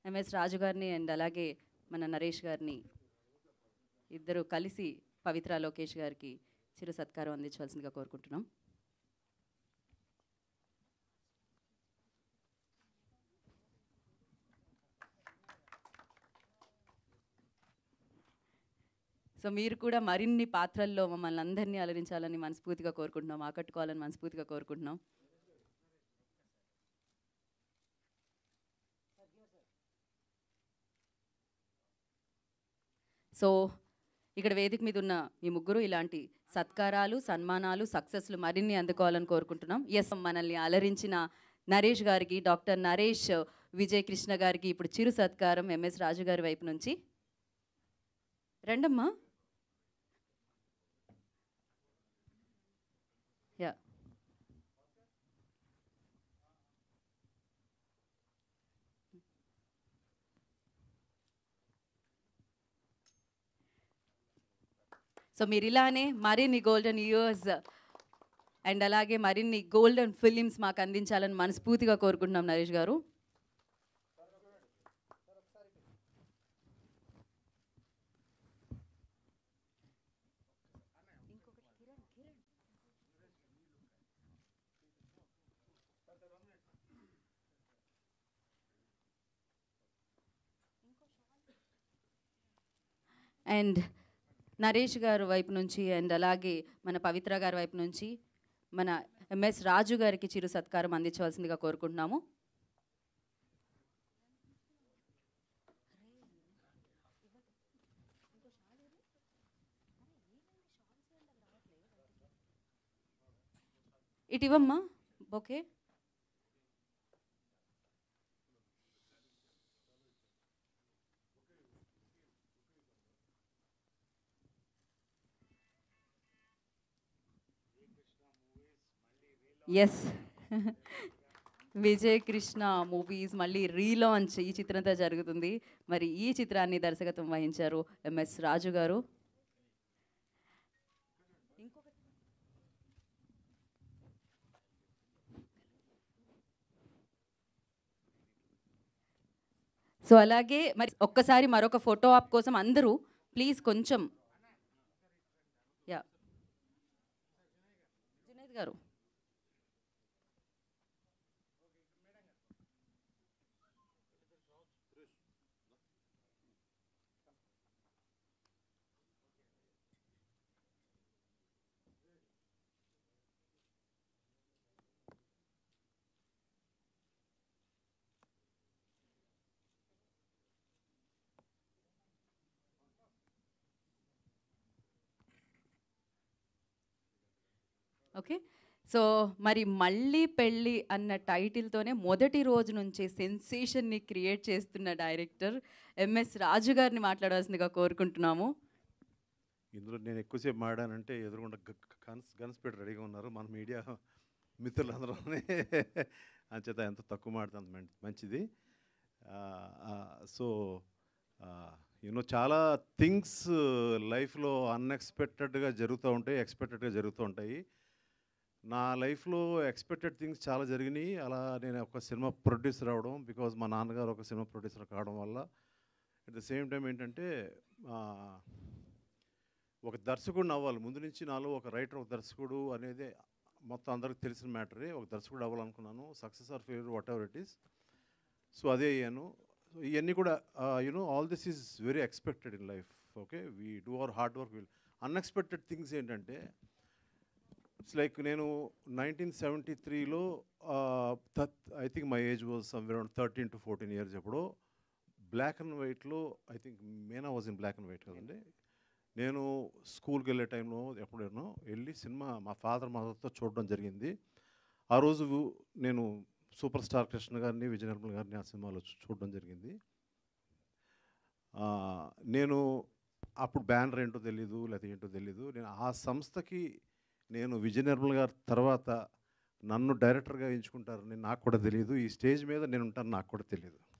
MS Raju గారిని and అలాగే మన నరేష్ గారిని ఇద్దరు కలిసి పవిత్ర లోకేష్ గారికి చిరు సత్కారం అందించవలసిందిగా కోరుకుంటున్నాం సో మీరు కూడా మరిన్ని పాత్రల్లో మమ్మల్ని అందరినీ అలరించాలని మనస్ఫూర్తిగా కోరుకుంటున్నాం ఆకట్టుకోవాలని మనస్ఫూర్తిగా కోరుకుంటున్నాం సో ఇక్కడ వేదిక మీద ఉన్న మీ ముగ్గురు ఇలాంటి సత్కారాలు సన్మానాలు సక్సెస్లు మరిన్ని అందుకోవాలని కోరుకుంటున్నాం ఎస్ మనల్ని అలరించిన నరేష్ గారికి డాక్టర్ నరేష్ విజయ్ కృష్ణ గారికి ఇప్పుడు చిరు సత్కారం ఎంఎస్ రాజు గారి వైపు నుంచి రండమ్మా యా సో మీరు ఇలానే మరిన్ని గోల్డెన్ ఇయర్స్ అండ్ అలాగే మరిన్ని గోల్డెన్ ఫిలిమ్స్ మాకు అందించాలని మనస్ఫూర్తిగా కోరుకుంటున్నాం నరేష్ గారు అండ్ నరేష్ గారి వైపు నుంచి అండ్ అలాగే మన పవిత్ర గారి వైపు నుంచి మన ఎంఎస్ రాజు గారికి చిరు సత్కారం అందించవలసిందిగా కోరుకుంటున్నాము ఇటు ఇవ్వమ్మా okay S Vijay Krishna movies మళ్ళీ రీలాంచ్ ఈ చిత్రంతో జరుగుతుంది మరి ఈ చిత్రాన్ని దర్శకత్వం వహించారు ఎంఎస్ రాజు గారు సో అలాగే మరి ఒక్కసారి మరొక ఫోటో ఆప్ కోసం అందరూ ప్లీజ్ కొంచెం యా జునేద్ గారు ఓకే సో మరి మళ్ళీ పెళ్ళి అన్న టైటిల్తోనే మొదటి రోజు నుంచి సెన్సేషన్ని క్రియేట్ చేస్తున్న డైరెక్టర్ ఎంఎస్ రాజు గారిని మాట్లాడాల్సిందిగా కోరుకుంటున్నాము ఇందులో నేను ఎక్కువసేపు మాడానంటే ఎదురుగుండా గ- గ- గన్స్ గన్స్ పెట్టి రెడీగా ఉన్నారు మన మీడియా మిత్రులందరూనే అంచేత ఎంత తక్కువ మాడితే అంత మం- మంచిది సో యూనో చాలా థింగ్స్ లైఫ్లో అన్ఎక్స్పెక్టెడ్గా జరుగుతూ ఉంటాయి ఎక్స్పెక్టెడ్గా జరుగుతూ ఉంటాయి నా లైఫ్లో ఎక్స్పెక్టెడ్ థింగ్స్ చాలా జరిగినాయి అలా నేను ఒక సినిమా ప్రొడ్యూసర్ అవడం బికాజ్ మా నాన్నగారు ఒక సినిమా ప్రొడ్యూసర్ కావడం వల్ల అట్ ద సేమ్ టైం ఏంటంటే ఆ, ఒక దర్శకుడిని అవ్వాలి ముందు నుంచి నాలో ఒక రైటర్ ఒక దర్శకుడు అనేది మొత్తం అందరికి తెలిసిన మ్యాటరే ఒక దర్శకుడు అవ్వాలనుకున్నాను success or failure whatever it is so అదే అయ్యాను సో ఇవన్నీ కూడా you know all this is very expected in life okay we do our hard work will unexpected things ఏంటంటే ఇట్స్ లైక్ నేను నైన్టీన్ సెవెంటీ త్రీలో I think my age was some around thirteen to fourteen years ఎప్పుడో black and వైట్లో I think మేనా was in black and white కదండి నేను స్కూల్కి వెళ్ళే టైంలో ఎప్పుడైనా వెళ్ళి సినిమా మా ఫాదర్ మదర్తో చూడడం జరిగింది ఆ రోజు నేను సూపర్ స్టార్ కృష్ణ గారిని విజయ నిర్మల్ గారిని ఆ సినిమాలో చూ- చూడడం జరిగింది ఆ, నేను అప్పుడు బ్యానర్ ఏంటో తెలీదు లేకపోతే ఏంటో తెలీదు నేను ఆ సంస్థకి నేను విజయ నిర్మల్ గారి తర్వాత నన్ను డైరెక్టర్గా ఎంచుకుంటారని నాకు కూడా తెలియదు ఈ స్టేజ్ మీద నేను ఉంటాను నాకు కూడా తెలియదు